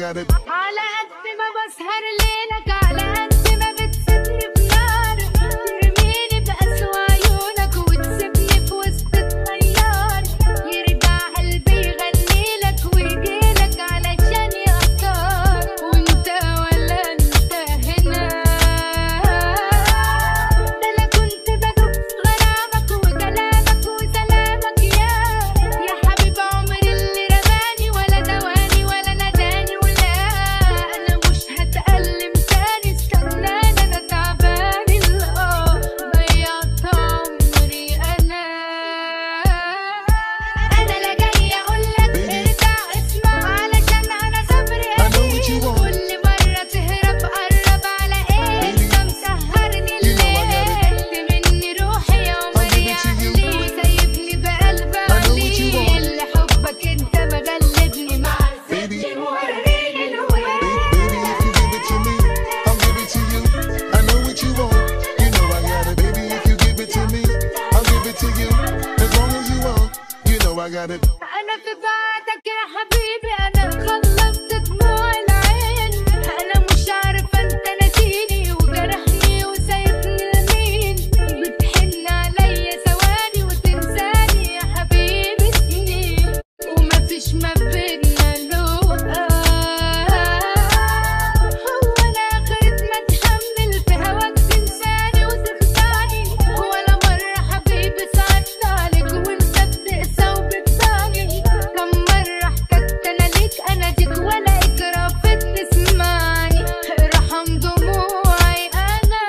got it. على قد ما بسهر ليلك على قد ما بتسيبني في نار ترميني بأسوأ عيونك وتسيبني في وسط الطيار يرجع قلبي يغنيلك ويجيلك علشان يختار وانت ولا انت هنا ده انا كنت بدوب في غرامك وكلامك وسلامك يا يا حبيب عمري اللي رماني ولا دواني ولا نداني ولا انا مش هتألم تاني استناني انا تعبان الاه ضيعت عمري انا انا لا جاي اقولك ارجع اسمع علشان انا صبري I know what you want. كل مرة تهرب قرب على ايه انت مسهرني You know I got الليل مني روحي يا عمري I'll give it to you. علي وسايبني بقلب I know what you want. علي اللي حبك انت مغلبني مع Baby. الست موريني الوين Baby, if you give it to me, I'll give it to you. I know what you want. You know I got it. Baby, if you give it to me, I'll give it to you. As long as you want, you know I got it. انا في بعدك يا حبيبي انا خلصت دموع العين انا مش عارفه انت ناسيني وجرحني وسايبني لمين بتحن عليا ثواني وتنساني يا حبيبي سنين ومفيش ما بينا لقاء هو انا اخرت ما اتحمل في هواك تنساني وتخدعني ولا مره حبيبي صعدت عليك وانت بتقسى وبتباني كم مره حكيت انا ليك اناديك ولا اجرافت تسمعني ارحم دموعي انا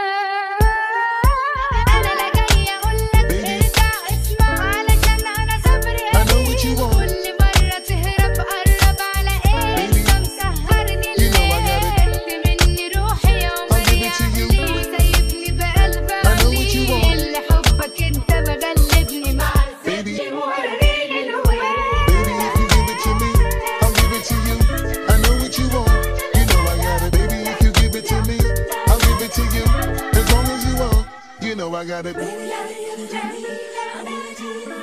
انا لا جاي اقولك ارجع اسمع علشان انا صبري I know what you want. كل مرة تهرب قرب على ايه انت مسهرني You know I got it. الليل مني روحي يا عمري give it to you. علي وسايبني بقلب I know what you علي want. اللي حبك انت مغلبني مع Baby. الست موريني الوين Baby, if you give it to me, I'll give it to you. I know what you want. You know I got it. Baby, if you give it to me, I'll give it to you. As long as you want, you know I got it. Baby, I need you, baby. I need you.